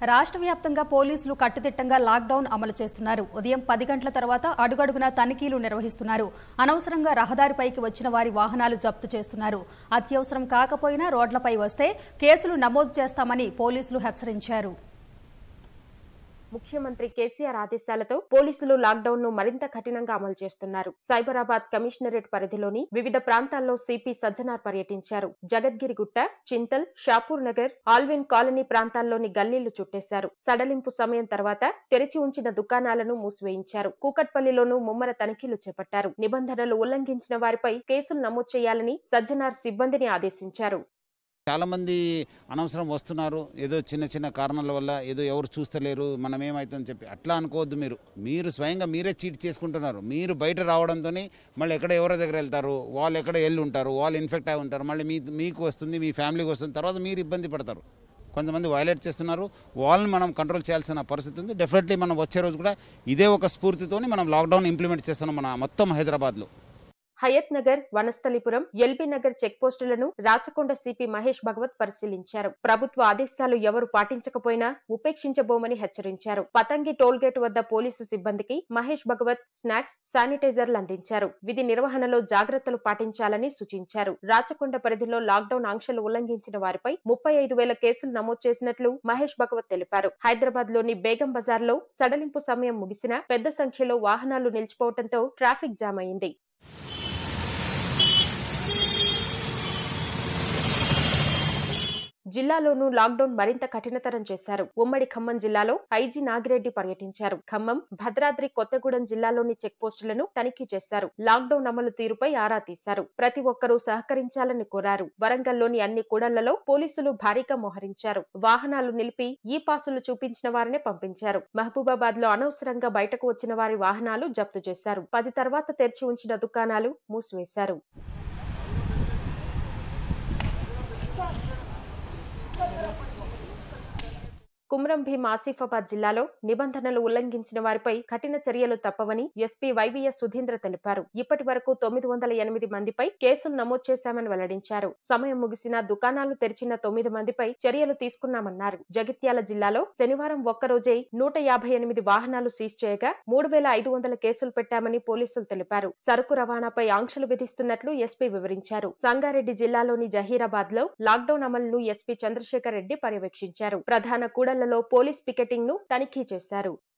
రాష్ట్ర వ్యాప్తంగా పోలీసులు కట్టుదిట్టంగా లాక్డౌన్ అమలు చేస్తున్నారు ఉదయం పది గంటల తర్వాత అడుగడుగునా తనిఖీలు నిర్వహిస్తున్నారు అనవసరంగా రహదారిపైకి వచ్చిన వారి వాహనాలు జప్తు చేస్తున్నారు అత్యవసరం కాకపోయినా రోడ్లపై వస్తే కేసులు నమోదు చేస్తామని పోలీసులు హెచ్చరించారు ముఖ్యమంత్రి కేసీఆర్ ఆదేశాలతో పోలీసులు లాక్డౌన్ ను మరింత కఠినంగా అమలు చేస్తున్నారు సైబరాబాద్ కమిషనరేట్ పరిధిలోని వివిధ ప్రాంతాల్లో సిపి సజ్జనార్ పర్యటించారు జగద్గిరిగుట్ట చింతల్ షాపూర్ నగర్ ఆల్విన్ కాలనీ ప్రాంతాల్లోని గల్లీలు చుట్టేశారు సడలింపు సమయం తర్వాత తెరిచి ఉంచిన దుకాణాలను మూసివేయించారు కూకట్పల్లిలోనూ ముమ్మర తనిఖీలు చేపట్టారు నిబంధనలు ఉల్లంఘించిన వారిపై కేసులు నమోదు చేయాలని సజ్జనార్ సిబ్బందిని ఆదేశించారు చాలా మంది అనవసరం వస్తున్నారు ఏదో చిన్న చిన్న కారణాల వల్ల ఏదో ఎవరు చూస్తలేరు మనం ఏమవుతుందని చెప్పి అట్లా అనుకోవద్దు మీరు మీరు స్వయంగా మీరే చీట్ చేసుకుంటున్నారు మీరు బయట రావడంతో మళ్ళీ ఎక్కడ ఎవరో దగ్గర వెళ్తారు వాళ్ళు ఎక్కడ వెళ్ళి ఉంటారు వాళ్ళు ఇన్ఫెక్ట్ అయి ఉంటారు మళ్ళీ మీ మీకు వస్తుంది మీ ఫ్యామిలీకి వస్తుంది తర్వాత మీరు ఇబ్బంది పడతారు కొంతమంది వైలేట్ చేస్తున్నారు వాళ్ళని మనం కంట్రోల్ చేయాల్సిన పరిస్థితి ఉంది డెఫినెట్లీ మనం వచ్చే రోజు కూడా ఇదే ఒక స్ఫూర్తితోని మనం లాక్డౌన్ ఇంప్లిమెంట్ చేస్తున్నాం మన మొత్తం హైదరాబాద్లో హయత్ నగర్ వనస్థలిపురం ఎల్బీ నగర్ చెక్ పోస్టులను రాచకొండ సిపి మహేష్ భగవత్ పరిశీలించారు ప్రభుత్వ ఆదేశాలు ఎవరు పాటించకపోయినా ఉపేక్షించబోమని హెచ్చరించారు పతంగి టోల్ గేట్ వద్ద పోలీసు సిబ్బందికి మహేష్ భగవత్ స్నాక్స్ శానిటైజర్లు అందించారు విధి నిర్వహణలో జాగ్రత్తలు పాటించాలని సూచించారు రాచకొండ పరిధిలో లాక్డౌన్ ఆంక్షలు ఉల్లంఘించిన వారిపై ముప్పై ఐదు వేల కేసులు నమోదు చేసినట్లు మహేష్ భగవత్ తెలిపారు హైదరాబాద్ లోని బేగం బజార్ లో సడలింపు సమయం ముగిసినా పెద్ద సంఖ్యలో వాహనాలు నిలిచిపోవడంతో ట్రాఫిక్ జామ్ అయింది జిల్లాలోనూ లాక్డౌన్ మరింత కఠినతరం చేశారు ఉమ్మడి ఖమ్మం జిల్లాలో ఐజీ నాగిరెడ్డి పర్యటించారు ఖమ్మం భద్రాద్రి కొత్తగూడెం జిల్లాలోని చెక్ పోస్టులను తనిఖీ చేశారు లాక్డౌన్ అమలు తీరుపై ఆరా తీశారు ప్రతి ఒక్కరూ సహకరించాలని కోరారు వరంగల్లోని అన్ని కూడళ్లలో పోలీసులు భారీగా మోహరించారు వాహనాలు నిలిపి ఈ పాసులు చూపించిన వారినే పంపించారు మహబూబాబాద్ లో అనవసరంగా బయటకు వచ్చిన వారి వాహనాలు జప్తు చేశారు పది తర్వాత తెరిచి ఉంచిన దుకాణాలు మూసివేశారు కుమ్రం భీం ఆసిఫాబాద్ జిల్లాలో నిబంధనలు ఉల్లంఘించిన వారిపై కఠిన చర్యలు తప్పవని ఎస్పీ వైవీఎస్ సుధీంద్ర తెలిపారు ఇప్పటి వరకు తొమ్మిది వందల ఎనిమిది మందిపై కేసులు నమోదు చేశామని వెల్లడించారు సమయం ముగిసిన దుకాణాలు తెరిచిన తొమ్మిది మందిపై చర్యలు తీసుకున్నామన్నారు జగిత్యాల జిల్లాలో శనివారం ఒక్కరోజే నూట యాభై ఎనిమిది వాహనాలు సీజ్ చేయగా మూడు వేల ఐదు వందల కేసులు పెట్టామని పోలీసులు తెలిపారు సరుకు రవాణాపై ఆంక్షలు విధిస్తున్నట్లు ఎస్పీ వివరించారు సంగారెడ్డి జిల్లాలోని జహీరాబాద్ లో లాక్డౌన్ అమలును ఎస్పీ చంద్రశేఖర్ రెడ్డి పర్యవేక్షించారు ప్రధాన కూడళ్లలో పోలీస్ పికెటింగ్ ను తనిఖీ చేశారు